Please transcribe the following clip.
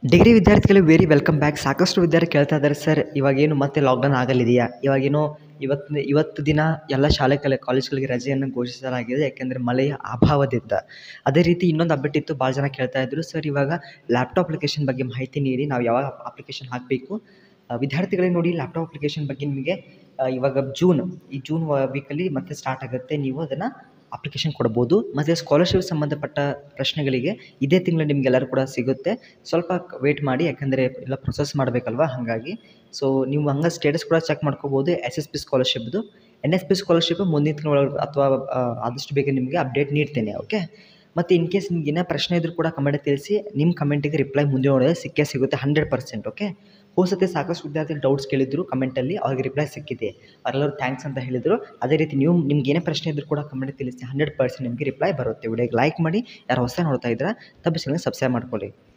degree ವಿದ್ಯಾರ್ಥಿಗಳಿಗೆ very welcome back ಸಾಕಷ್ಟು ವಿದ್ಯಾರ್ಥಿ ಕೇಳ್ತಾ ಇದ್ದಾರೆ ಸರ್ ಇವಾಗೇನು ಮತ್ತೆ ಲಾಕ್ಡೌನ್ ಆಗಲಿದೆಯಾ ಇವಾಗೇನೋ ಇವತ್ತು ಇವತ್ತು ದಿನ ಎಲ್ಲ ಶಾಲೆ ಕಲೆ ಕಾಲೇಜ್ಗಳಿಗೆ ರಜೆಯನ್ನು ಘೋಷಿಸಲಾಗಿದೆ ಯಾಕೆಂದರೆ ಮಳೆಯ ಅಭಾವದಿಂದ ಅದೇ ರೀತಿ ಇನ್ನೊಂದು ಅಪ್ಡೇಟ್ ಇತ್ತು ಭಾಳ ಜನ ಕೇಳ್ತಾ ಇದ್ರು ಸರ್ ಇವಾಗ ಲ್ಯಾಪ್ಟಾಪ್ ಅಪ್ಲಿಕೇಶನ್ ಬಗ್ಗೆ ಮಾಹಿತಿ ನೀಡಿ ನಾವು ಯಾವಾಗ ಅಪ್ಲಿಕೇಶನ್ ಹಾಕಬೇಕು ವಿದ್ಯಾರ್ಥಿಗಳಿಗೆ ನೋಡಿ ಲ್ಯಾಪ್ಟಾಪ್ ಅಪ್ಲಿಕೇಶನ್ ಬಗ್ಗೆ ನಿಮಗೆ ಆ, ಇವಾಗ ಜೂನ್ ಈ ಜೂನ್ ವೀಕಲ್ಲಿ ಮತ್ತೆ ಸ್ಟಾರ್ಟ್ ಆಗುತ್ತೆ ನೀವು ಅದನ್ನು ಅಪ್ಲಿಕೇಶನ್ ಕೊಡ್ಬೋದು ಮತ್ತು ಸ್ಕಾಲರ್ಶಿಪ್ ಸಂಬಂಧಪಟ್ಟ ಪ್ರಶ್ನೆಗಳಿಗೆ ಇದೇ ತಿಂಗಳು ನಿಮಗೆಲ್ಲರೂ ಕೂಡ ಸಿಗುತ್ತೆ ಸ್ವಲ್ಪ ವೇಟ್ ಮಾಡಿ ಯಾಕಂದರೆ ಎಲ್ಲ ಪ್ರೊಸೆಸ್ ಮಾಡಬೇಕಲ್ವ ಹಾಗಾಗಿ ಸೊ ನೀವು ಹಂಗೆ ಸ್ಟೇಟಸ್ ಕೂಡ ಚೆಕ್ ಮಾಡ್ಕೋಬೋದು ಎಸ್ ಎಸ್ ಪಿ ಸ್ಕಾಲರ್ಶಿಪ್ದು ಎನ್ ಎಸ್ ಪಿ ಸ್ಕಾಲರ್ಶಿಪ್ ಮುಂದಿನ ತಿಂಗಳೊಳಗೆ ಅಥವಾ ಆ, ಆದಷ್ಟು ಬೇಗ ನಿಮಗೆ ಅಪ್ಡೇಟ್ ನೀಡ್ತೇನೆ ಓಕೆ ಮತ್ತು ಇನ್ ಕೇಸ್ ನಿಮ್ಗೆ ಏನೋ ಪ್ರಶ್ನೆ ಇದ್ರೂ ಕೂಡ ಕಮೆಂಟ್ ತಿಳಿಸಿ ನಿಮ್ಮ ಕಮೆಂಟಿಗೆ ರಿಪ್ಲೈ ಮುಂದೆ ನೋಡಿದ್ರೆ ಸಿಕ್ಕೇ ಸಿಗುತ್ತೆ ಹಂಡ್ರೆಡ್ ಪರ್ಸೆಂಟ್ ಓಕೆ ಹೋಸತಿ ಸಾಕಷ್ಟು ವಿದ್ಯಾರ್ಥಿ ಡೌಟ್ಸ್ ಕೇಳಿದ್ರು ಕಮೆಂಟಲ್ಲಿ ಅವ್ರಿಗೆ ರಿಪ್ಲೈ ಸಿಕ್ಕಿದೆ ಅವರೆಲ್ಲರೂ ಥ್ಯಾಂಕ್ಸ್ ಅಂತ ಹೇಳಿದರು ಅದೇ ರೀತಿ ನೀವು ನಿಮ್ಗೆ ಏನೇ ಪ್ರಶ್ನೆ ಇದ್ರೂ ಕೂಡ ಕಮೆಂಟ್ ತಿಳಿಸಿ ಹಂಡ್ರೆಡ್ ಪರ್ಸೆಂಟ್ ನಿಮಗೆ ರಿಪ್ಲೈ ಬರುತ್ತೆ ವಿಡಿಯೋಗೆ ಲೈಕ್ ಮಾಡಿ ಯಾರು ಹೊಸ ನೋಡ್ತಾ ಇದ್ರೆ ತಪ್ಪಿಸಿ ಸಬ್ಸ್ಕ್ರೈಬ್ ಮಾಡ್ಕೊಳ್ಳಿ